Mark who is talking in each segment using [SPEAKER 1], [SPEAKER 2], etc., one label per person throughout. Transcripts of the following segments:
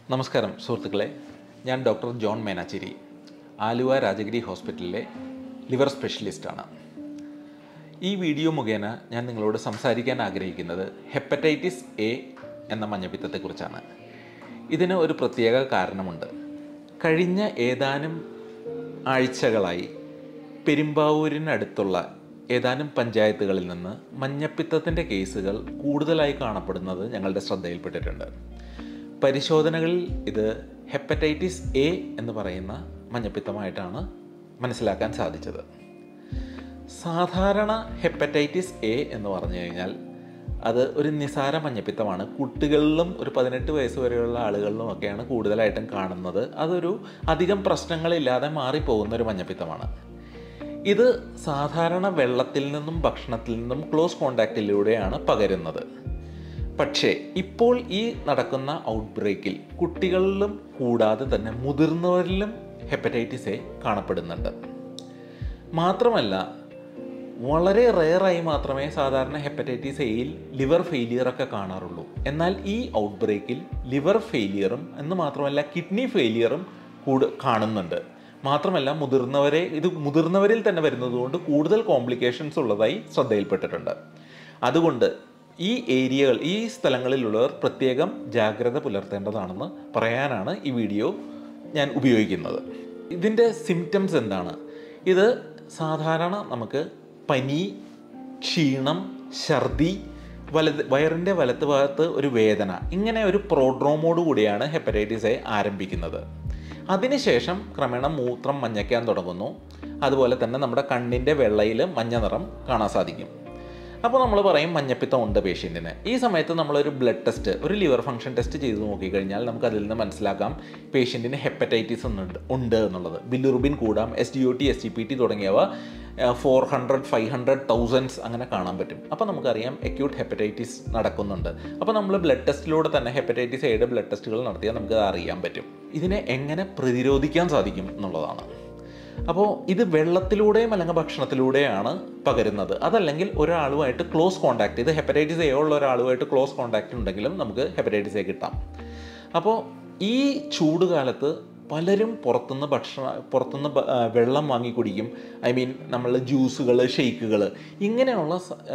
[SPEAKER 1] നമസ്കാരം സുഹൃത്തുക്കളെ ഞാൻ ഡോക്ടർ ജോൺ മേനാച്ചേരി ആലുവ രാജഗിരി ഹോസ്പിറ്റലിലെ ലിവർ സ്പെഷ്യലിസ്റ്റാണ് ഈ വീഡിയോ മുഖേന ഞാൻ നിങ്ങളോട് സംസാരിക്കാൻ ആഗ്രഹിക്കുന്നത് ഹെപ്പറ്റൈറ്റിസ് എ എന്ന മഞ്ഞപ്പിത്തത്തെക്കുറിച്ചാണ് ഇതിന് ഒരു പ്രത്യേക കാരണമുണ്ട് കഴിഞ്ഞ ഏതാനും ആഴ്ചകളായി പെരുമ്പാവൂരിനടുത്തുള്ള ഏതാനും പഞ്ചായത്തുകളിൽ നിന്ന് മഞ്ഞപ്പിത്തത്തിൻ്റെ കേസുകൾ കൂടുതലായി കാണപ്പെടുന്നത് ഞങ്ങളുടെ ശ്രദ്ധയിൽപ്പെട്ടിട്ടുണ്ട് പരിശോധനകളിൽ ഇത് ഹെപ്പറ്റൈറ്റിസ് എ എന്ന് പറയുന്ന മഞ്ഞപ്പിത്തമായിട്ടാണ് മനസ്സിലാക്കാൻ സാധിച്ചത് സാധാരണ ഹെപ്പറ്റൈറ്റിസ് എ എന്ന് പറഞ്ഞു കഴിഞ്ഞാൽ അത് ഒരു നിസാര മഞ്ഞപ്പിത്തമാണ് കുട്ടികളിലും ഒരു പതിനെട്ട് വയസ്സ് വരെയുള്ള ആളുകളിലും ഒക്കെയാണ് കൂടുതലായിട്ടും കാണുന്നത് അതൊരു അധികം പ്രശ്നങ്ങളില്ലാതെ മാറിപ്പോകുന്ന ഒരു മഞ്ഞപ്പിത്തമാണ് ഇത് സാധാരണ വെള്ളത്തിൽ നിന്നും ഭക്ഷണത്തിൽ നിന്നും ക്ലോസ് കോണ്ടാക്റ്റിലൂടെയാണ് പകരുന്നത് പക്ഷേ ഇപ്പോൾ ഈ നടക്കുന്ന ഔട്ട് ബ്രേക്കിൽ കുട്ടികളിലും കൂടാതെ തന്നെ മുതിർന്നവരിലും ഹെപ്പറ്റൈറ്റിസ് എ കാണപ്പെടുന്നുണ്ട് മാത്രമല്ല വളരെ റെയറായി മാത്രമേ സാധാരണ ഹെപ്പറ്റൈറ്റിസ് എയിൽ ലിവർ ഫെയിലിയർ ഒക്കെ കാണാറുള്ളൂ എന്നാൽ ഈ ഔട്ട് ബ്രേക്കിൽ ലിവർ ഫെയിലിയറും എന്ന് മാത്രമല്ല കിഡ്നി ഫെയിലിയറും കൂട് കാണുന്നുണ്ട് മാത്രമല്ല മുതിർന്നവരെ ഇത് മുതിർന്നവരിൽ തന്നെ വരുന്നതുകൊണ്ട് കൂടുതൽ കോംപ്ലിക്കേഷൻസ് ഉള്ളതായി ശ്രദ്ധയിൽപ്പെട്ടിട്ടുണ്ട് അതുകൊണ്ട് ഈ ഏരിയകൾ ഈ സ്ഥലങ്ങളിലുള്ളവർ പ്രത്യേകം ജാഗ്രത പുലർത്തേണ്ടതാണെന്ന് പറയാനാണ് ഈ വീഡിയോ ഞാൻ ഉപയോഗിക്കുന്നത് ഇതിൻ്റെ സിംറ്റംസ് എന്താണ് ഇത് സാധാരണ നമുക്ക് പനി ക്ഷീണം ഛർദി വലത് വയറിൻ്റെ വലത്ത് ഭാഗത്ത് ഒരു വേദന ഇങ്ങനെ ഒരു പ്രോഡ്രോമോട് കൂടിയാണ് ഹെപ്പറ്റൈറ്റിസ് എ ആരംഭിക്കുന്നത് അതിനുശേഷം ക്രമേണ മൂത്രം മഞ്ഞയ്ക്കാൻ തുടങ്ങുന്നു അതുപോലെ തന്നെ നമ്മുടെ കണ്ണിൻ്റെ വെള്ളയിൽ മഞ്ഞ നിറം കാണാൻ സാധിക്കും അപ്പോൾ നമ്മൾ പറയും മഞ്ഞപ്പിത്തം ഉണ്ട് പേഷ്യൻറ്റിന് ഈ സമയത്ത് നമ്മളൊരു ബ്ലഡ് ടെസ്റ്റ് ഒരു ലിവർ ഫംഗ്ഷൻ ടെസ്റ്റ് ചെയ്ത് നോക്കിക്കഴിഞ്ഞാൽ നമുക്ക് അതിൽ നിന്ന് മനസ്സിലാക്കാം പേഷ്യൻറ്റിന് ഹെപ്പറ്റൈറ്റിസ് ഉണ്ട് ഉണ്ട് എന്നുള്ളത് ബില്ലുറുബിൻ കൂടാം S G O T S G P T തുടങ്ങിയവ four hundred five hundred thousands അങ്ങനെ കാണാൻ പറ്റും അപ്പോൾ നമുക്കറിയാം അക്യൂട്ട് ഹെപ്പറ്റൈറ്റിസ് നടക്കുന്നുണ്ട് അപ്പോൾ നമ്മൾ ബ്ലഡ് ടെസ്റ്റിലൂടെ തന്നെ ഹെപ്പറ്റൈറ്റിസ് എയുടെ ബ്ലഡ് ടെസ്റ്റുകൾ നടത്തിയാൽ നമുക്ക് അത് അറിയാൻ പറ്റും ഇതിനെ എങ്ങനെ പ്രതിരോധിക്കാൻ സാധിക്കും എന്നുള്ളതാണ് അപ്പോൾ ഇത് വെള്ളത്തിലൂടെയും അല്ലെങ്കിൽ ഭക്ഷണത്തിലൂടെയാണ് പകരുന്നത് അതല്ലെങ്കിൽ ഒരാളുമായിട്ട് ക്ലോസ് കോൺടാക്ട് ഇത് ഹെപ്പറ്റൈറ്റിസ് എ ഉള്ള ഒരാളുമായിട്ട് ക്ലോസ് കോൺടാക്റ്റ് ഉണ്ടെങ്കിലും നമുക്ക് ഹെപ്പറ്റൈറ്റിസ് എ കിട്ടാം അപ്പോൾ ഈ ചൂട് കാലത്ത് പലരും പുറത്തുനിന്ന് ഭക്ഷണ പുറത്തുനിന്ന് ബ- ആ, വെള്ളം വാങ്ങി കുടിക്കും ഐ മീൻ നമ്മൾ ജ്യൂസുകൾ ഷെയ്ക്കുകൾ ഇങ്ങനെയുള്ള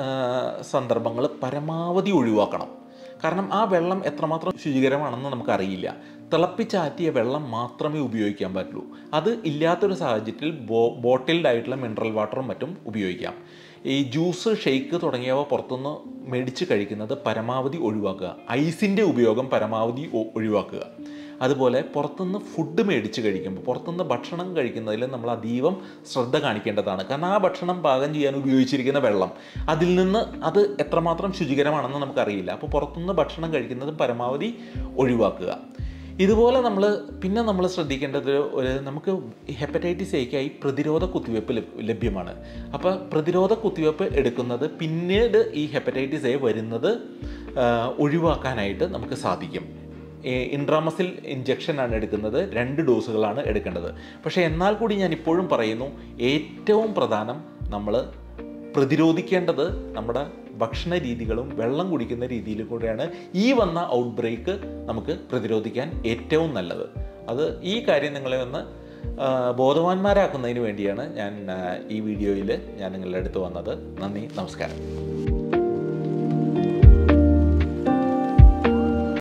[SPEAKER 1] സന്ദർഭങ്ങൾ പരമാവധി ഒഴിവാക്കണം കാരണം ആ വെള്ളം എത്രമാത്രം ശുചികരമാണെന്ന് നമുക്കറിയില്ല തിളപ്പിച്ചാറ്റിയ വെള്ളം മാത്രമേ ഉപയോഗിക്കാൻ പറ്റുള്ളൂ അത് ഇല്ലാത്തൊരു സാഹചര്യത്തിൽ ബോ ബോട്ടിൽഡ് ആയിട്ടുള്ള മിനറൽ വാട്ടറും മറ്റും ഉപയോഗിക്കാം ഈ ജ്യൂസ് ഷെയ്ക്ക് തുടങ്ങിയവ പുറത്തുനിന്ന് മേടിച്ച് കഴിക്കുന്നത് പരമാവധി ഒഴിവാക്കുക ഐസിൻ്റെ ഉപയോഗം പരമാവധി ഒ- ഒഴിവാക്കുക അതുപോലെ പുറത്തുനിന്ന് ഫുഡ് മേടിച്ച് കഴിക്കുമ്പോൾ പുറത്തുനിന്ന് ഭക്ഷണം കഴിക്കുന്നതിൽ നമ്മൾ അതീവം ശ്രദ്ധ കാണിക്കേണ്ടതാണ് കാരണം ആ ഭക്ഷണം പാകം ചെയ്യാൻ ഉപയോഗിച്ചിരിക്കുന്ന വെള്ളം അതിൽ നിന്ന് അത് എത്രമാത്രം ശുചികരമാണെന്ന് നമുക്കറിയില്ല അപ്പോൾ പുറത്തുനിന്ന് ഭക്ഷണം കഴിക്കുന്നത് പരമാവധി ഒഴിവാക്കുക ഇതുപോലെ നമ്മൾ പിന്നെ നമ്മൾ ശ്രദ്ധിക്കേണ്ടത് ഒരു നമുക്ക് ഹെപ്പറ്റൈറ്റിസ് എക്കായി പ്രതിരോധ കുത്തിവയ്പ്പ് ലഭ്- ലഭ്യമാണ് അപ്പോൾ പ്രതിരോധ കുത്തിവയ്പ്പ് എടുക്കുന്നത് പിന്നീട് ഈ ഹെപ്പറ്റൈറ്റിസ് എ വരുന്നത് ആ, ഒഴിവാക്കാനായിട്ട് നമുക്ക് സാധിക്കും ഇൻട്രാമസിൽ ഇഞ്ചക്ഷനാണ് എടുക്കുന്നത് രണ്ട് ഡോസുകളാണ് എടുക്കേണ്ടത് പക്ഷേ എന്നാൽ കൂടി ഞാൻ ഇപ്പോഴും പറയുന്നു ഏറ്റവും പ്രധാനം നമ്മൾ പ്രതിരോധിക്കേണ്ടത് നമ്മുടെ ഭക്ഷണ രീതികളും വെള്ളം കുടിക്കുന്ന രീതിയിലും കൂടെയാണ് ഈ വന്ന ഔട്ട് ബ്രേക്ക് നമുക്ക് പ്രതിരോധിക്കാൻ ഏറ്റവും നല്ലത് അത് ഈ കാര്യം നിങ്ങളെ ഒന്ന് ആ, ബോധവാന്മാരാക്കുന്നതിന് വേണ്ടിയാണ് ഞാൻ ആ, ഈ വീഡിയോയിൽ ഞാൻ നിങ്ങളുടെ അടുത്ത് വന്നത് നന്ദി നമസ്കാരം